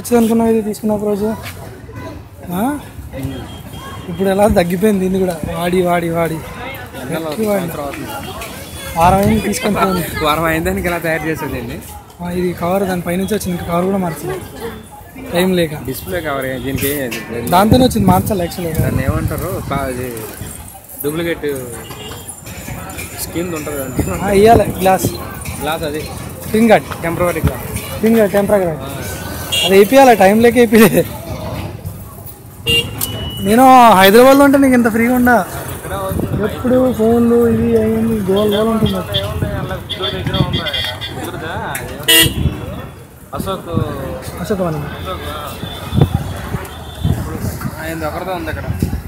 వచ్చింది అనుకున్నావు ఇది తీసుకున్న రోజు ఆ? ఇప్పుడు ఎలా తగ్గిపోయింది ఇది కూడా వాడి వాడి వాడి ఎక్కువ వాడి. వారం అయింది తీసుకొని పోయింది వారం అయిందానికి ఇలా తయారు చేసేదండి ఆ, ఇది కవర్ దాని పైనుంచి వచ్చింది ఇంకా కవర్ కూడా మార్చింది టైం లేక డిస్ప్లే కవర్ దీనికి ఏం లేదు. దాంతోనే వచ్చింది మార్చాలి యాక్చువల్గా దాన్ని ఏమంటారు బా- ఇది డూప్లికేట్ స్కీమ్ ఉంటుంది కదండి ఇవ్వాలి గ్లాస్ గ్లాస్ అది screen guard tempered glass screen guard temper guard అది వేపియాలి టైం లేక వేపిలే నేను హైదరాబాద్లో ఉంటే నీకు ఇంత ఫ్రీగా ఉండా ఎప్పుడు ఫోన్లు ఇవి అయ్యింది గోల్ గోల్ ఉంటుంది అశోక్ అశోక్ వనం ఆయన ఒకరితో ఉంది అక్కడ